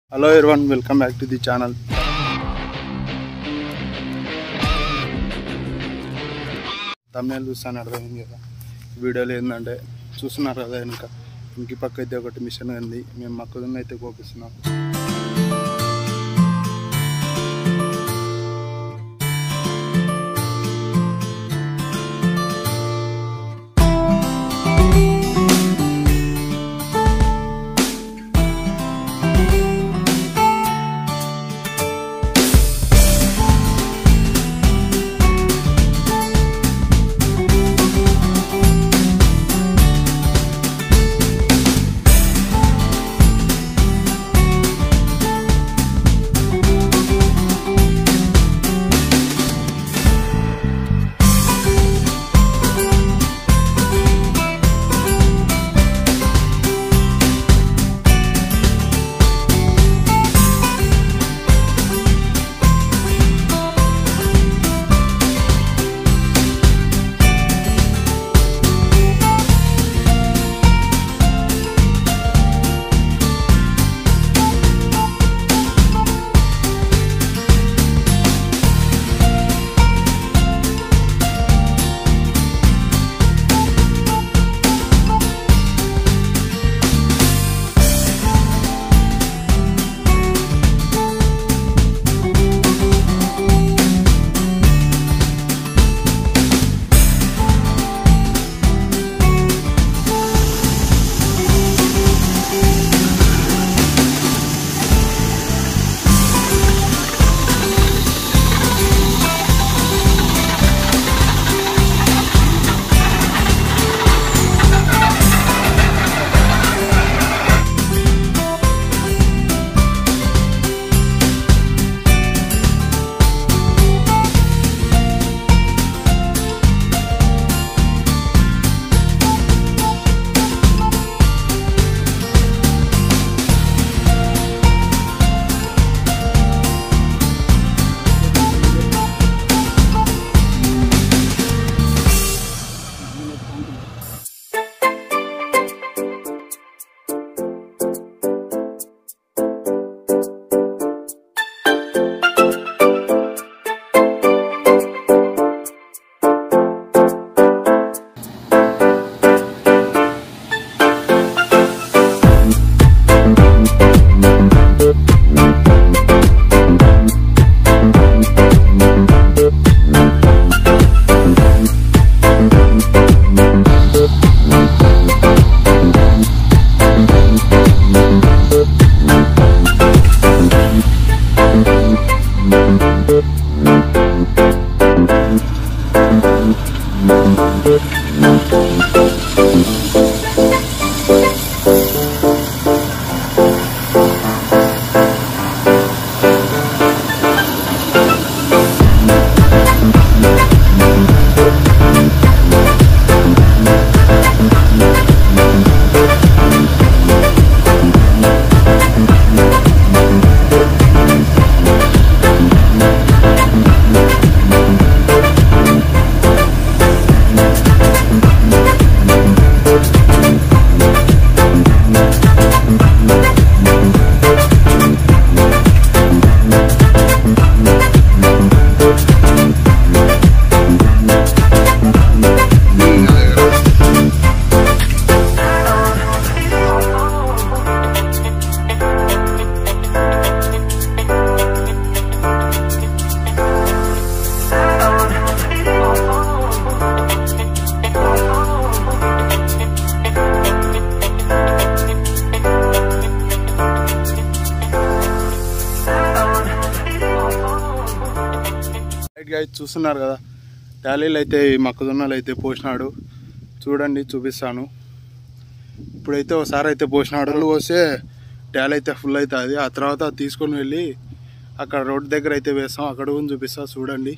Hello everyone welcome back to the channel తమిళ చూస్తాను అర్థమైంది కదా వీడియోలో ఏంటంటే చూస్తున్నారు కదా ఇంకా ఇంటి పక్క అయితే ఒకటి మిషన్ ఉంది మేము మొక్కజొన్న అయితే కోపిస్తున్నాం రైట్ గా చూస్తున్నారు కదా టాలీలు అయితే ఈ మొక్కజొన్నలు అయితే పోసినాడు చూడండి చూపిస్తాను ఇప్పుడైతే ఒకసారి అయితే పోసినాడు నీళ్ళు పోస్తే టాలీ అయితే ఫుల్ అవుతుంది ఆ తర్వాత తీసుకొని వెళ్ళి అక్కడ రోడ్ దగ్గర అయితే వేస్తాం అక్కడ కూడా చూపిస్తా చూడండి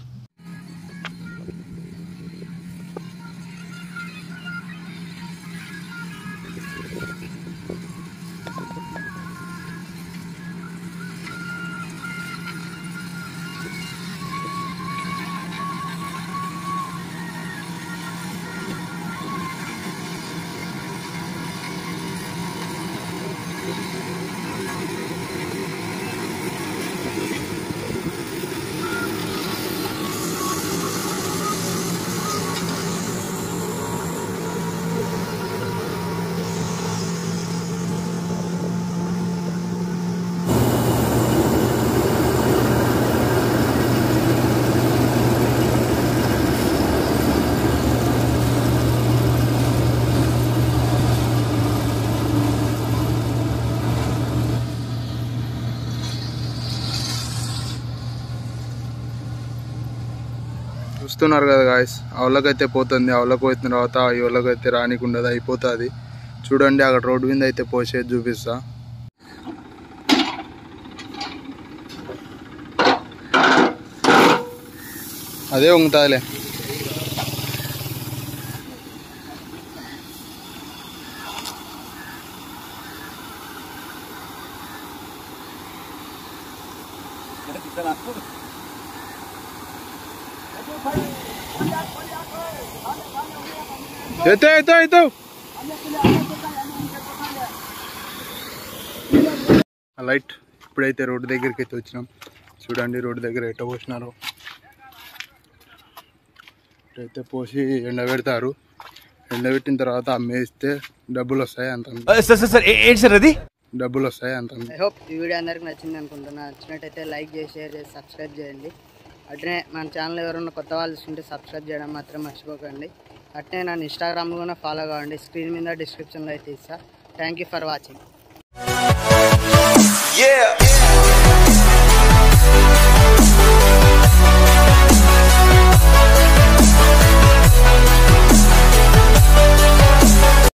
చూస్తున్నారు కదా గాయస్ అవలకైతే పోతుంది అవలకు పోయిన తర్వాత ఈ వాళ్ళకైతే రానికుండదు అయిపోతుంది చూడండి అక్కడ రోడ్డు మీద అయితే పోసేది చూపిస్తా అదే ఉంగుతాదిలే ఎత్తో ఎత్తో ఎత్తో లైట్ ఇప్పుడైతే రోడ్డు దగ్గరికి అయితే వచ్చినాం చూడండి రోడ్డు దగ్గర ఎట్ట పోసినారు ఇప్పుడైతే పోసి ఎండబెడతారు ఎండబెట్టిన తర్వాత అమ్మేస్తే డబ్బులు వస్తాయి అంత సార్ సార్ సార్ ఏ- ఏంటి సార్ అది డబ్బులు వస్తాయి అంత ఐ హోప్ ఈ వీడియో అందరికి నచ్చింది అనుకుంటున్నా నచ్చినట్టయితే లైక్ చేసి షేర్ చేసి సబ్స్క్రైబ్ చేయండి అట్నే మన ఛానల్ ఎవరైనా కొత్త వాళ్ళు చూస్తుంటే సబ్స్క్రైబ్ చేయడం మాత్రం మర్చిపోకండి అట్నే నన్ను ఇన్స్టాగ్రామ్లో కూడా ఫాలో కావండి స్క్రీన్ మీద డిస్క్రిప్షన్లో అయితే ఇస్తా thank you for watching Yeah.